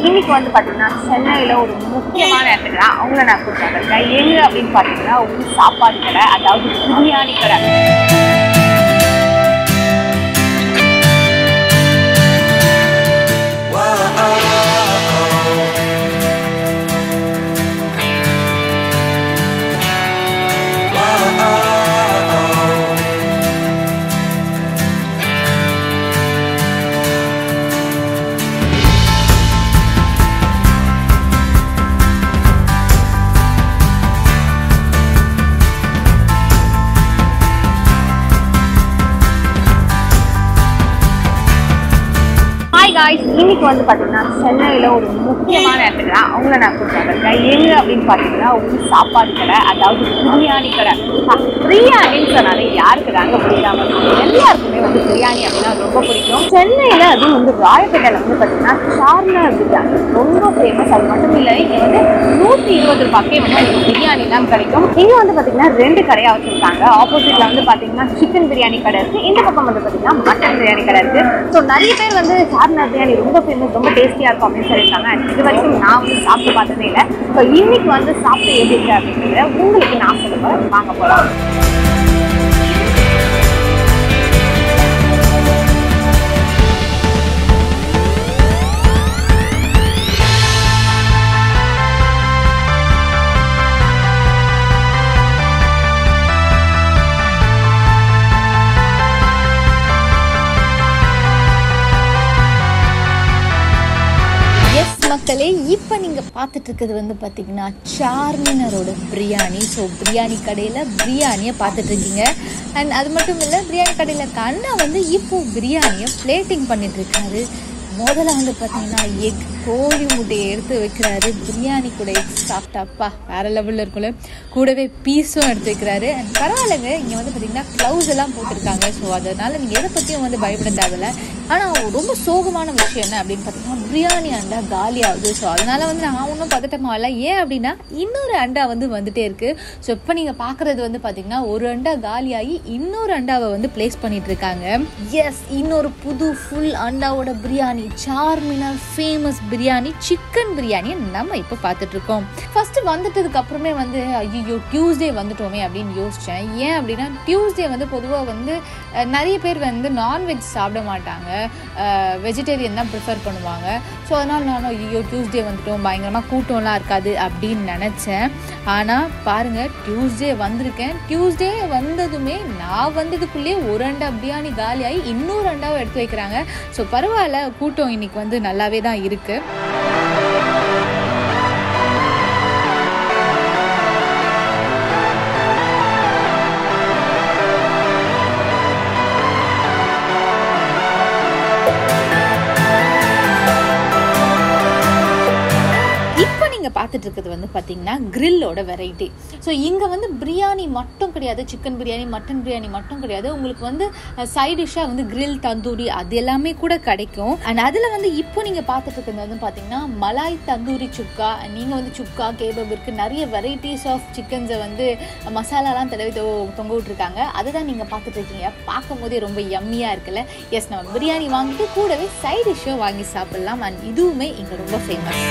இன்னைக்கு வந்து பார்த்தீங்கன்னா சென்னையில் ஒரு முக்கியமான இடத்துல தான் அவங்கள நான் கூப்பிட்டு வந்திருக்கேன் எங்க அப்படின்னு பார்த்தீங்கன்னா ஒரு சாப்பாடு கடை அதாவது பிரியாணி கடை ஹாய் காய்ஸ் இன்னைக்கு வந்து பார்த்தீங்கன்னா சென்னையில் ஒரு முக்கியமான இடத்துல தான் அவங்கள நான் கூப்பிட்டு வந்திருக்கேன் எங்க அப்படின்னு பார்த்தீங்கன்னா ஒரு சாப்பாடு கடை அதாவது பிரியாணி கடை ஆ, பிரியாணின்னு சொன்னாலே யாருக்கு தாங்க பிடிக்காம இருக்கும்? எல்லாருக்குமே வந்து பிரியாணி அப்படின்னா ரொம்ப பிடிக்கும் சென்னையில் அதுவும் வந்து ராயப்பேட்டையில் வந்து பார்த்தீங்கன்னா சார்னர் பிரியாணி ரொம்ப ஃபேமஸ் அது மட்டும் இல்லை இங்கே வந்து நூற்றி இருபது ரூபாய்க்கே வந்து உங்களுக்கு பிரியாணிலாம் கிடைக்கும் இங்கே வந்து பார்த்தீங்கன்னா ரெண்டு கடையாக வச்சுருக்காங்க ஆப்போசிட்டில் வந்து பார்த்தீங்கன்னா சிக்கன் பிரியாணி கடை இருக்குது இந்த பக்கம் வந்து பார்த்தீங்கன்னா மட்டன் பிரியாணி கடை இருக்குது ஸோ நிறைய பேர் வந்து சார்னா பிரியாணி ரொம்ப ஃபேமஸ் ரொம்ப டேஸ்டியாக இருக்கும் அப்படின்னு சொல்லியிருக்காங்க And இது வரைக்கும் நான் வந்து சாப்பிட்டு பார்த்ததே இல்லை ஸோ இன்னைக்கு வந்து சாப்பிட்டு எப்படி இருக்கு அப்படிங்கிறத உங்களுக்கு நான் சொல்லுவேன் வாங்க போகலாம் எஸ் மக்களே இப்போ நீங்கள் பார்த்துட்டு இருக்கிறது வந்து பார்த்தீங்கன்னா சார்மினரோட பிரியாணி ஸோ பிரியாணி கடையில் பிரியாணியை பார்த்துட்டு இருக்கீங்க அண்ட் அது மட்டும் இல்லை பிரியாணி கடையில் கண்ணா வந்து இப்போ பிரியாணியை பிளேட்டிங் பண்ணிட்டு இருக்காரு முதல்ல வந்து பார்த்தீங்கன்னா எக் கோழி முட்டையை எடுத்து வைக்கிறாரு பிரியாணி கூட எக் சாப்பிட்டாப்பா வேற லெவலில் இருக்கும்ல கூடவே பீஸும் எடுத்து வைக்கிறாரு அண்ட் பரவாயில்லைங்க இங்கே வந்து பார்த்தீங்கன்னா க்ளவுஸ் எல்லாம் போட்டிருக்காங்க ஸோ அதனால நீங்கள் எதை பற்றியும் வந்து பயப்பட தேவையில்ல ஆனால் ரொம்ப சோகமான விஷயம் என்ன அப்படின்னு பார்த்தீங்கன்னா பிரியாணி அண்டா காலி ஆகுது ஸோ அதனால வந்து நான் ஒன்றும் பதட்டமா இல்லை ஏன் அப்படின்னா இன்னொரு அண்டா வந்து வந்துட்டே இருக்கு ஸோ இப்போ நீங்கள் பார்க்குறது வந்து பார்த்தீங்கன்னா ஒரு அண்டா காலியாகி இன்னொரு அண்டாவை வந்து பிளேஸ் பண்ணிட்டு இருக்காங்க எஸ் இன்னொரு புது ஃபுல் அண்டாவோட பிரியாணி சார்மினார் ஃபேமஸ் பிரியாணி சிக்கன் பிரியாணியை நம்ம இப்போ பார்த்துட்டு இருக்கோம் ஃபர்ஸ்ட் வந்துட்டதுக்கு அப்புறமே வந்து ஐயோ டியூஸ்டே வந்துட்டோமே அப்படின்னு யோசித்தேன் ஏன் அப்படின்னா டியூஸ்டே வந்து பொதுவாக வந்து அஹ், நிறைய பேர் வந்து நான்வெஜ் சாப்பிட மாட்டாங்க வெஜிடேரியன் தான் ப்ரிஃபர் பண்ணுவாங்க ஸோ அதனால் நானும் ஐயோ டியூஸ்டே வந்துட்டோம் பயங்கரமாக கூட்டம்லாம் இருக்காது அப்படின்னு நினச்சேன் ஆனால் பாருங்கள் டியூஸ்டே வந்திருக்கேன் டியூஸ்டே வந்ததுமே நான் வந்ததுக்குள்ளேயே ஒரு அண்டா பிரியாணி காலியாகி இன்னொரு அண்டாவை எடுத்து வைக்கிறாங்க ஸோ பரவாயில்ல கூட்டம் இன்னைக்கு வந்து நல்லாவே தான் இருக்குது இப்போ நீங்கள் பார்த்துட்டு இருக்கிறது வந்து பார்த்தீங்கன்னா கிரில்லோட வெரைட்டி ஸோ இங்கே வந்து பிரியாணி மட்டும் கிடையாது சிக்கன் பிரியாணி மட்டன் பிரியாணி மட்டும் கிடையாது உங்களுக்கு வந்து சைட் டிஷ்ஷாக வந்து கிரில் தந்தூரி அது எல்லாமே கூட கிடைக்கும் அண்ட் அதில் வந்து இப்போ நீங்கள் பார்த்துட்டு இருக்கிறது வந்து பார்த்தீங்கன்னா மலாய் தந்தூரி சுக்கா நீங்கள் வந்து சுக்கா கேபப் இருக்குது நிறைய வெரைட்டிஸ் ஆஃப் சிக்கன்ஸை வந்து மசாலாலாம் தடவி தொ- தொங்க விட்டுருக்காங்க அதை தான் நீங்கள் பார்த்துட்டு இருக்கீங்க பார்க்கும் போதே ரொம்ப யம்மியாக இருக்குல்ல எஸ் நம்ம பிரியாணி வாங்கிட்டு கூடவே சைட் டிஷ்ஷும் வாங்கி சாப்பிட்லாம் அண்ட் இதுவுமே இங்கே ரொம்ப ஃபேமஸ்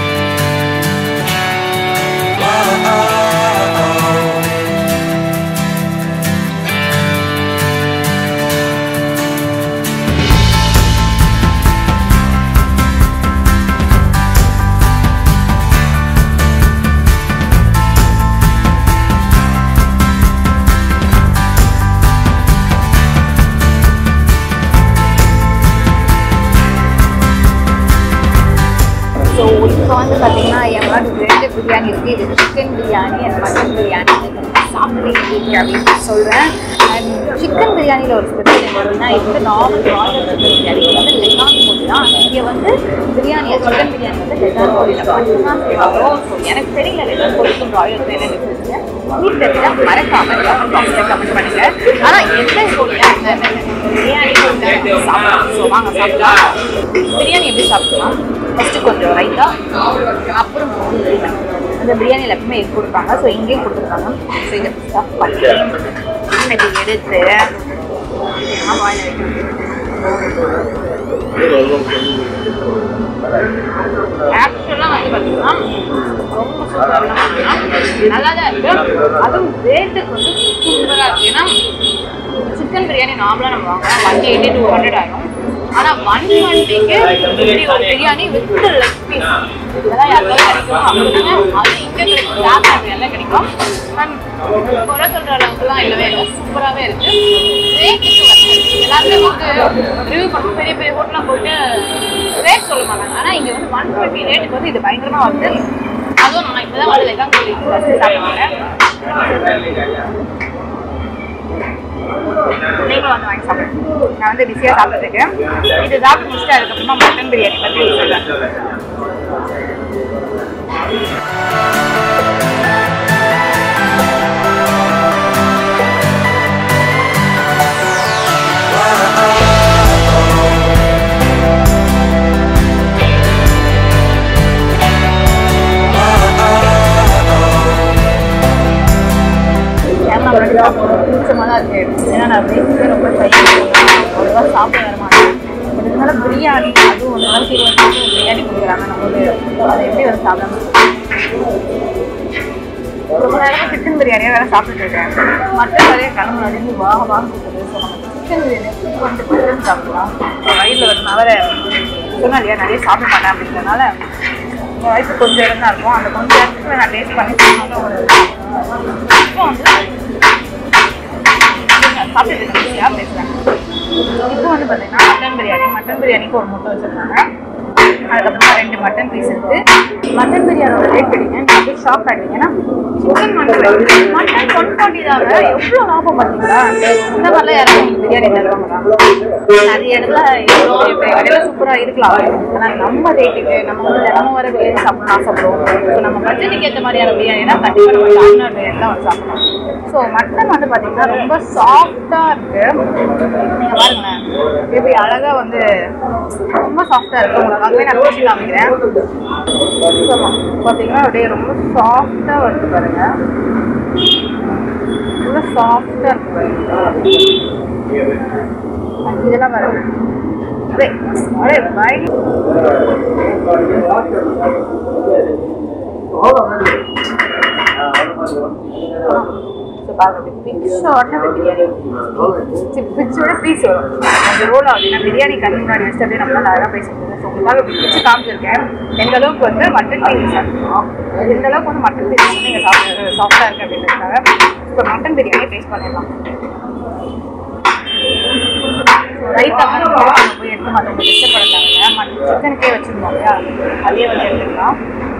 ஸோ இப்போ வந்து பார்த்தீங்கன்னா என் முன்னாடி ரெண்டு பிரியாணி இருக்குது இது chicken biryani and mutton biryani சாப்பிட்டு இருக்கு அப்படின்னு சொல்கிறேன் அண்ட் சிக்கன் பிரியாணியில் ஒரு ஸ்பெஷல் என்னன்னா இது வந்து நார்மல் ராயல் சிக்கன் பிரியாணி இது வந்து லெகான் போட்டு தான் இங்கே வந்து பிரியாணி சிக்கன் பிரியாணி வந்து லெகான் போட்டியில் மட்டும்தான் செய்வாங்க ஸோ எனக்கு தெரியல லெகான் போட்டிக்கும் ராயல் என்ன டிஃப்ரென்ஸ் உங்களுக்கு தெரிஞ்சா மறக்காம கமெண்ட் பாக்ஸில் கமெண்ட் பண்ணுங்க ஆனால் எந்த கோழியாக பிரியாணி போட்டு சாப்பிடலாம் ஸோ வாங்க சாப்பிடலாம் பிரியாணி எப்படி சாப்பிடலாம் ஃபஸ்ட்டு கொஞ்சம் ரைத்தா அப்புறம் புதினா. அந்த பிரியாணியில் எப்பவுமே எக் கொடுப்பாங்க ஸோ இங்கேயும் கொடுத்துருக்காங்க ஸோ இதை ஸ்டஃப் பண்ணி இப்படி எடுத்து இதெல்லாம் வாயில வைக்கணும். ஆக்சுவலாக வந்து பார்த்தீங்கன்னா ரொம்ப சூப்பராக நல்லா தான் இருக்கு அதுவும் ரேட்டுக்கு வந்து சூப்பராக இருக்கு ஏன்னா சிக்கன் பிரியாணி நார்மலாக நம்ம வாங்கலாம் ஒன் எயிட்டி டூ ஹண்ட்ரட் ஆகும் ஆனால் ஒன் டுவெண்ட்டிக்கு இப்படி ஒரு பிரியாணி வித் லெக் பீஸ் இதெல்லாம் யாருக்காவது கிடைக்கும் அப்படின்னா அது இங்கே கிடைக்கும் லேப் எல்லாம் கிடைக்கும் அண்ட் குறை சொல்கிற அளவுக்குலாம் இல்லவே இல்லை சூப்பராகவே இருக்கு ரேட்டுக்கு வந்து எல்லாருமே வந்து ரிவ்யூ பண்ணும் பெரிய பெரிய ஹோட்டலாக போயிட்டு ரேட் சொல்ல மாட்டாங்க ஆனால் இங்கே வந்து ஒன் டுவெண்ட்டி ரேட்டுக்கு வந்து இது பயங்கரமாக வந்து அதுவும் நான் இப்போ தான் வந்து லெக்காங் கோழி ஃபஸ்ட்டு சாப்பிடுவாங்க நீங்களும் வந்து வாங்கி சாப்பிடுங்க நான் வந்து பிஸியாக சாப்பிட்டுருக்கேன் இது சாப்பிட்டு முடிச்சுட்டு அதுக்கப்புறமா மட்டன் பிரியாணி பற்றி சொல்கிறேன் கேமரா முன்னாடி சாப்பிடுறது பிடிச்சமாக தான் இருக்கு ஏன்னா நான் பேசிட்டு ரொம்ப அவ்வளோவா சாப்பிட வர மாட்டேன் பட் இருந்தாலும் பிரியாணி அதுவும் ஒரு நாளைக்கு இருபது நிமிஷம் பிரியாணி கொடுக்குறாங்க நமக்கு அதை எப்படி வந்து சாப்பிட ரொம்ப நேரமாக சிக்கன் பிரியாணியை வேறு சாப்பிட்டுட்டு இருக்கேன் மட்டன் நிறைய கண்ணு முன்னாடி இருந்து வாக வாங்க கொடுக்குது ஸோ நம்ம சிக்கன் பிரியாணி வந்து மட்டன் சாப்பிடலாம் வயிறில் வரனால சொன்னா இல்லையா நிறைய சாப்பிட மாட்டேன் அப்படின்றதுனால உங்கள் வயசு கொஞ்சம் இடம் தான் இருக்கும் அந்த கொஞ்சம் இடத்துல நான் டேஸ்ட் பண்ணி சாப்பிட ஒரு இப்போ வந்து சாப்பிட்டு இருக்கேன் பேசுகிறேன் இப்போ வந்து பார்த்தீங்கன்னா மட்டன் பிரியாணி மட்டன் பிரியாணிக்கு ஒரு முட்டை வச்சுருக்காங்க அதுக்கப்புறமா ரெண்டு மட்டன் பீஸ் இருக்கு மட்டன் பிரியாணியோட ரேட் கிடைங்க நீங்கள் அப்படியே ஷாப் ஆகிட்டீங்கன்னா chicken mutton mutton one forty தாங்க எவ்வளோ லாபம் பார்த்தீங்களா இந்த மாதிரிலாம் யாரும் உங்களுக்கு பிரியாணி தருவாங்க நிறைய இடத்துல எவ்வளோ இப்போ கடையில் சூப்பராக இருக்கலாம் ஆனால் நம்ம ரேட்டுக்கு நம்ம வந்து தினமும் வர பிரியாணி சாப்பிடணும் ஆசைப்படுவோம் ஸோ நம்ம பட்ஜெட்டுக்கு ஏற்ற மாதிரியான பிரியாணினா கண்டிப்பாக நம்ம டாமினார் பிரியாணி தான் வந்து சாப்பிடணும் ஸோ மட்டன் வந்து பார்த்தீங்கன்னா ரொம்ப சாஃப்டாக இருக்கு நீங்கள் பாருங்களேன் எப்படி அழகாக வந்து ரொம்ப சாஃப்டாக இருக்கு உங்களுக்காகவே நான் ரோசி காமிக்கிறேன் ஆமா, பார்த்தீங்கன்னா அப்படியே ரொம்ப சாஃப்டாக வருது பாருங்க ரொம்ப சாஃப்டாக இருக்கு பாருங்க இதெல்லாம் பாருங்க அப்படியே அப்படியே பயங்கர ஸோ பாருங்க பிச்சோட பிரியாணி பிச்சோட பீஸ் வரும் அந்த ரோல் ஆகுது நான் பிரியாணி கண்ணு முன்னாடி வச்சுட்டு அப்படியே நம்மளால அழகாக பேசிட்டு ஸோ உங்களுக்காக பிச்சு காமிச்சிருக்கேன் எந்த அளவுக்கு வந்து மட்டன் பிரியாணி சாப்பிடணும் எந்த அளவுக்கு வந்து மட்டன் பிரியாணி வந்து நீங்கள் சாப்பிட சாஃப்டாக இருக்கு அப்படின்றதுக்காக இப்போ மட்டன் பிரியாணியை டேஸ்ட் பண்ணிடலாம் ரைத்தா மாதிரி நம்ம போய் எடுத்து மற்றவங்க இஷ்டப்படட்டாங்க மட்டன் சிக்கனுக்கே வச்சுருந்தோம் இல்லையா அதே வந்து எடுத்துக்கலாம்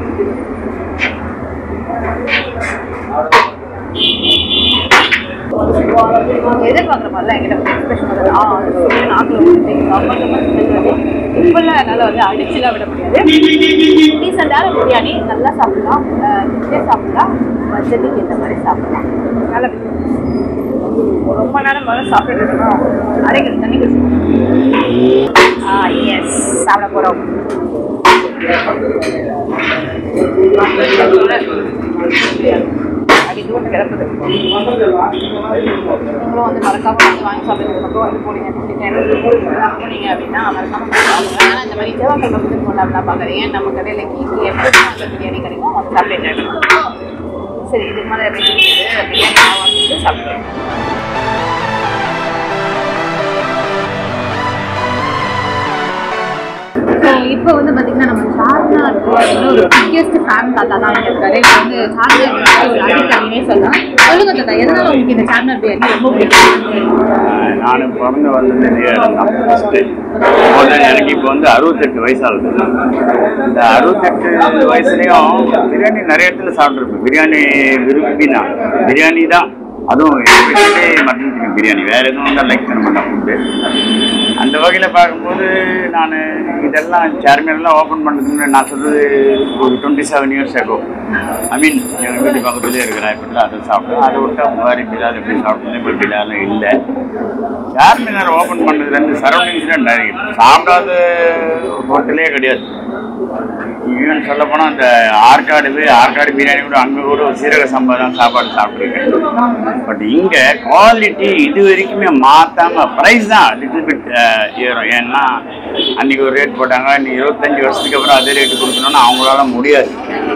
அவங்க எதிர்பார்க்குற மாதிரிலாம் எங்கிட்ட எக்ஸ்பிரஷன் வருது ஆ நாக்கில் வந்து இப்பெல்லாம் என்னால் வந்து அடிச்சுலாம் விட முடியாது டீசெண்டான பிரியாணி நல்லா சாப்பிடலாம் இதே சாப்பிடலாம் பட்ஜெட்டுக்கு ஏற்ற மாதிரி சாப்பிடலாம் நல்ல ரொம்ப நேரம் முதல்ல சாப்பிட்டு இருக்கணும் அரைக்கிறது தண்ணி குடிச்சு ஆ எஸ் சாப்பிட போகிறோம் அடி தூரம் கிடக்குது நீங்களும் வந்து மறக்காம வந்து வாங்கி சாப்பிடுறதுக்கு வந்து போனீங்க போனீங்க அப்படின்னா மறக்காம சாப்பிடுங்க ஆனால் இந்த மாதிரி செவ்வாய்க்கிழமை வந்து கொண்டாடலாம் பார்க்குறீங்க நம்ம கடையில் கீழே எப்படி அந்த பிரியாணி கிடைக்கும் வந்து சாப்பிட்டு சரி இதுக்கு மேலே எப்படி பிரியாணி நான் வந்துட்டு சாப்பிடுவேன் ஸோ இப்போ வந்து பார்த்தீங்கன்னா நம்ம சார்மினார் வந்து ஒரு பிக்கெஸ்ட் ஃபேன் தாத்தா தான் இங்கே இருக்காரு இப்போ வந்து சார்மினார் வந்து ஒரு அடிக்ட் அப்படின்னே சொல்லலாம் சொல்லுங்க தாத்தா எதனால உங்களுக்கு இந்த சார்மினார் பிரியாணி ரொம்ப பிடிக்கும் நானும் பிறந்து வந்தது இந்த இடம் தான் ஃபஸ்ட்டு முதல்ல எனக்கு இப்போ வந்து அறுபத்தெட்டு வயசு ஆகுது இந்த அறுபத்தெட்டு வயசுலேயும் பிரியாணி நிறைய இடத்துல சாப்பிட்ருப்பேன் பிரியாணி விரும்பி நான் பிரியாணி தான் அதுவும் எஸ்பெஷலி மட்டன் சிக்கன் பிரியாணி வேறு எதுவும் தான் லைக் பண்ண மாட்டேன் ஃபுட்டு அந்த வகையில் பார்க்கும்போது நான் இதெல்லாம் சேர்மேலாம் ஓப்பன் பண்ணுறதுக்கு நான் சொல்கிறது ஒரு டுவெண்ட்டி செவன் இயர்ஸ் ஆகும் ஐ மீன் எங்கள் வீட்டு பக்கத்துலேயே இருக்கிற இப்போ அதை சாப்பிட்டேன் அதை விட்டா மாதிரி பிலால் எப்படி சாப்பிட்டேன் இப்போ பிலாலும் இல்லை சார்மினார் ஓப்பன் பண்ணதுலேருந்து சரௌண்டிங்ஸ்லாம் நிறைய சாப்பிடாத ஹோட்டலே கிடையாது ஈவன் சொல்ல போனால் இந்த ஆற்காடு போய் ஆற்காடு பிரியாணி கூட அங்கே கூட ஒரு சீரக சம்பா தான் சாப்பாடு சாப்பிட்ருக்கேன் பட் இங்கே குவாலிட்டி இது வரைக்குமே மாற்றாம ப்ரைஸ் தான் லிட்டில் பிட் ஏறும் ஏன்னா அன்றைக்கி ஒரு ரேட் போட்டாங்க இன்னைக்கு இருபத்தஞ்சி வருஷத்துக்கு அப்புறம் அதே ரேட்டு கொடுக்கணும்னா அவங்களால முடியாது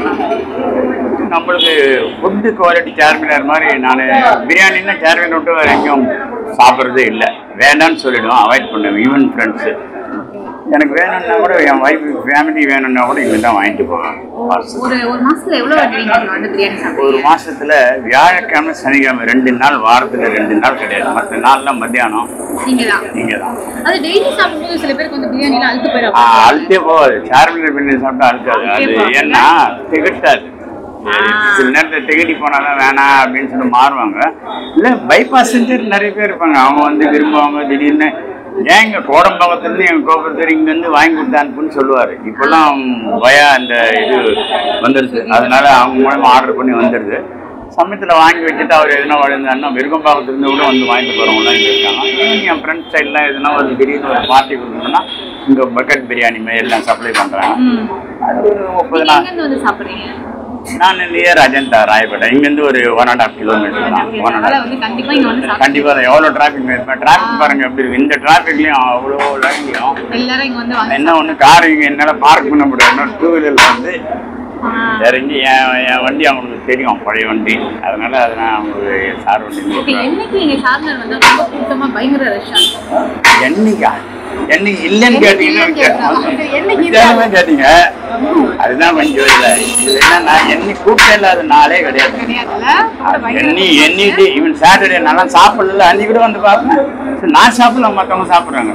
நம்மளுக்கு ஃபுட்டு குவாலிட்டி சேர்மினார் மாதிரி நான் பிரியாணின்னா சேர்மின் விட்டு வேறு எங்கேயும் சாப்பிட்றதே இல்லை வேண்டாம்னு சொல்லிடுவோம் அவாய்ட் பண்ணுவேன் ஈவன் ஃப்ரெண்ட்ஸு எனக்கு வேணும்னா கூட என் ஒய்ஃப் ஃபேமிலி வேணும்னா கூட இங்கே தான் வாங்கிட்டு போவேன் பார்சல் ஒரு ஒரு மாசத்துல எவ்வளவு வாட்டி நீங்க இங்க வந்து பிரியாணி ஒரு சாப்பிடுவீங்க மாசத்துல வியாழக்கிழமை சனிக்கிழமை ரெண்டு நாள் வாரத்துல ரெண்டு நாள் கிடையாது மற்ற நாள்லாம் மத்தியானம் நீங்க தான் நீங்க தான் அது டெய்லி சாப்பிடும்போது சில பேருக்கு வந்து பிரியாணிலாம் அழுத்து போயிடும் ஆஹ் அழுத்தே போகாது சார்மில் பண்ணி சாப்பிட்டா அழுக்காது அது ஏன்னா திகட்டாது சில நேரத்தில் திகட்டி போனாலும் வேணாம் அப்படின்னு சொல்லி மாறுவாங்க இல்லை பைபாஸ் சென்டர் நிறைய பேர் இருப்பாங்க அவங்க வந்து விரும்புவாங்க திடீர்னு ஏன் இங்கே கோடம்பாக்கத்துலேருந்து எங்கள் கோபுரத்தில் இங்கேருந்து வாங்கி கொடுத்து அனுப்புன்னு சொல்லுவார் இப்போல்லாம் பயா அந்த இது வந்துடுது அதனால அவங்க மூலமா ஆர்டர் பண்ணி வந்துடுது சமயத்தில் வாங்கி வச்சுட்டு அவர் எதுனா வழிந்தாருன்னா விருகம்பாக்கத்துலேருந்து கூட வந்து வாங்கிட்டு போகிறவங்களாம் இங்கே இருக்காங்க ஈவன் என் ஃப்ரெண்ட்ஸ் சைட்லாம் எதுனா ஒரு திடீர்னு ஒரு பார்ட்டி கொடுக்கணும்னா இங்கே பக்கெட் பிரியாணி மாதிரி எல்லாம் சப்ளை பண்ணுறாங்க அது ஒரு முப்பது நாள் எங்க இருந்து வந்து சாப்பிடுறீங்க நான் நியர் அஜந்தா ராயப்பேட்டை இங்கேருந்து ஒரு ஒன் அண்ட் ஹாஃப் கிலோமீட்டர் தான் ஒன் அண்ட் அதனால ஹாஃப் வந்து கண்டிப்பா இங்க வந்து சாப்பிடு கண்டிப்பாக எவ்வளோ டிராஃபிக் இப்போ டிராஃபிக் பாருங்க எப்படி இருக்கு இந்த டிராஃபிக்லேயும் அவ்வளோ லைன்லையும் எல்லாரும் இங்க வந்து வாங்க என்ன ஒன்று கார் இங்கே என்னால் பார்க் பண்ண முடியாது டூ வீலரில் வந்து இறங்கி என் என் வண்டி அவங்களுக்கு தெரியும் பழைய வண்டி அதனால அதை நான் அவங்களுக்கு சார் ஓகே வண்டி என்னைக்கு நீங்க சார்னர் வந்து ரொம்ப கூட்டமா பயங்கர ரஷ்ஷா என்னைக்கா என்னைக்கு இல்லைன்னு கேட்டீங்கன்னா இல்லைன்னு கேட்டா. என்னைக்கு வித்தியாசமா கேட்டீங்க அதுதான் கொஞ்சம் இல்லை இது என்னன்னா என்னை கூட்டம் இல்லாத நாளே கிடையாது கிடையாதுல்ல கூட பயங்கர எண்ணி எண்ணிட்டு ஈவன் சாட்டர்டே நல்லா சாப்பிடல அன்னைக்கு கூட வந்து பார்ப்பேன் சரி, நான் சாப்பிடல மற்றவங்க சாப்பிட்றாங்க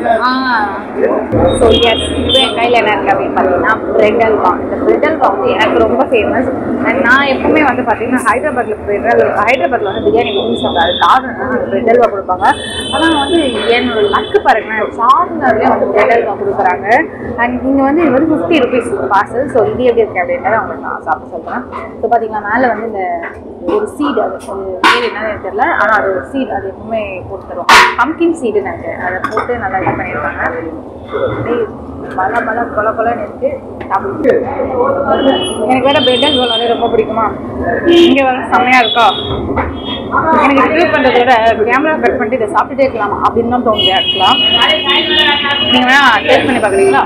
ஸோ எஸ் இப்போ என் கையில் என்ன இருக்குது அப்படின்னு பார்த்தீங்கன்னா பிரெட் அல்வா இந்த பிரெட் அல்வா வந்து எனக்கு ரொம்ப ஃபேமஸ் அண்ட் நான் எப்பவுமே வந்து பார்த்தீங்கன்னா ஹைதராபாத்தில் பிரெட் அல்வா ஹைதராபாத்தில் வந்து பிரியாணி விரும்பி சாப்பிடாது காரணம் என்னன்னா பிரெட் அல்வா கொடுப்பாங்க ஆனால் வந்து என்னோட லக்கு பாருங்களேன் சார்னர்லேயே வந்து பிரெட் அல்வா கொடுக்குறாங்க அண்ட் இங்கே வந்து இது வந்து ஃபிஃப்டி ருபீஸ் பார்சல் ஸோ இது எப்படி இருக்கு அப்படின்றத உங்களுக்கு நான் சாப்பிட சொல்கிறேன் ஸோ பார்த்தீங்கன்னா மேலே வந்து இந்த ஒரு சீடு அது அது பேர் என்னன்னு தெரியல ஆனால் அது ஒரு சீடு அது எப்பவுமே போட்டு தருவாங்க பம்கின் சீடுன்னு நினைக்கிறேன் அதை போட்டு நல்லா இது பண்ணியிருக்காங்க அப்படியே மழை மழை கொல கொலன்னு இருக்கு சாப்பிடு. எனக்கு வேற பிரெட் அல்வா வந்து ரொம்ப பிடிக்குமா இங்கே வர செம்மையா இருக்கா எனக்கு ரிவ்யூ பண்ணுறத விட கேமரா கட் பண்ணிட்டு இதை சாப்பிட்டுட்டே இருக்கலாம் அப்படின்னு தான் தோணுது ஆக்சுவலாக நீங்கள் வேணா டேஸ்ட் பண்ணி பார்க்குறீங்களா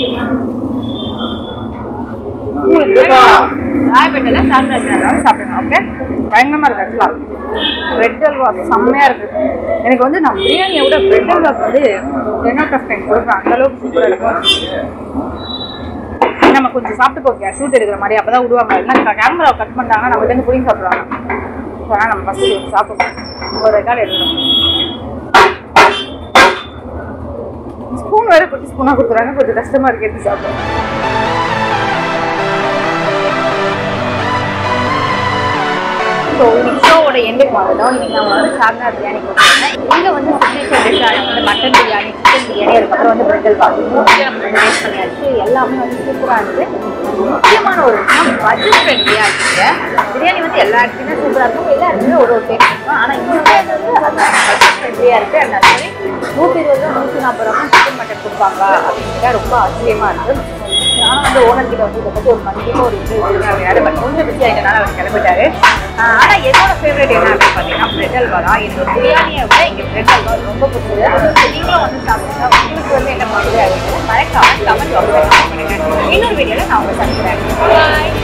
ராயப்பேட்டையில் சாப்பிட்றது சாப்பிடுங்க ஓகே பயங்கரமாக இருக்கு ஆக்சுவலாக பிரெட் அல்வா செம்மையாக இருக்கு எனக்கு வந்து நான் பிரியாணியை விட பிரெட் அல்வாக்கு வந்து டென் அவுட் ஆஃப் டென் கொடுப்பேன் அந்த அளவுக்கு சூப்பராக இருக்கும் நம்ம கொஞ்சம் சாப்பிட்டு போக ஷூட் எடுக்கிற மாதிரி அப்போ தான் விடுவாங்க இல்லைன்னா கேமராவை கட் பண்ணிட்டாங்கன்னா நம்ம வந்து பிடிங்கி சாப்பிடுவாங்க ஸோ ஆனால் நம்ம ஃபஸ்ட்டு கொஞ்சம் சாப்பிடுவோம் ஒரு கால் எடுக்கணும் ஸ்பூன் வேறு குட்டி ஸ்பூனாக கொடுக்குறாங்க கொஞ்சம் கஷ்டமாக இருக்கு எடுத்து சாப்பிடுவோம் ஸோ இன்னைக்கு ஷோவோட எண்டுக்கு வந்துட்டோம் இன்னைக்கு நம்ம வந்து சார்னா பிரியாணி கொடுத்துருக்கேன் இங்கே வந்து சிக்னேச்சர் டிஷ்ஷாக வந்து மட்டன் பிரியாணி சிக்கன் பிரியாணி அதுக்கப்புறம் வந்து பிரெட் அல்வா மூணுமே நம்ம வந்து டேஸ்ட் பண்ணியாச்சு எல்லாமே வந்து சூப்பராக இருந்தது முக்கியமான ஒரு விஷயம் பட்ஜெட் ஃப்ரெண்ட்லியாக இருக்குங்க பிரியாணி வந்து எல்லா இடத்துலையுமே சூப்பராக இருக்கும் எல்லா இடத்துலையும் ஒரு ஒரு டேஸ்ட் இருக்கும் ஆனால் இங்கே வந்து அது பட்ஜெட் ஃப்ரெண்ட்லியாக இருக்குது அந்த மாதிரி நூற்றி இருபது நூற்றி நாற்பது ரூபா சிக்கன் மட்டன் கொடுப்பாங்க அப்படின்ட்டு ரொம்ப ஆச்சரியமாக இருக்குது நானும் வந்து ஓனர் கிட்ட வந்து இதை பற்றி ஒரு கண்டிப்பாக ஒரு இது அப்படின்னாரு பட் கொஞ்சம் பிஸி ஆகிட்டனால அவர் கிளம்பிட்டாரு ஆஹ் ஆனா என்னோட ஃபேவரட் என்ன அப்படின்னு பார்த்தீங்கன்னா பிரெட் அல்வா தான் எனக்கு பிரியாணியை விட இங்கே பிரெட் அல்வா ரொம்ப பிடிச்சது So நீங்களும் வந்து சாப்பிடுங்க உங்களுக்கு வந்து என்ன பண்ணுறது அப்படின்னு மறக்காம கமெண்ட் பாக்ஸில் கமெண்ட் பண்ணுங்க இன்னொரு வீடியோவில் நான் உங்களை சந்திக்கிறேன் பாய்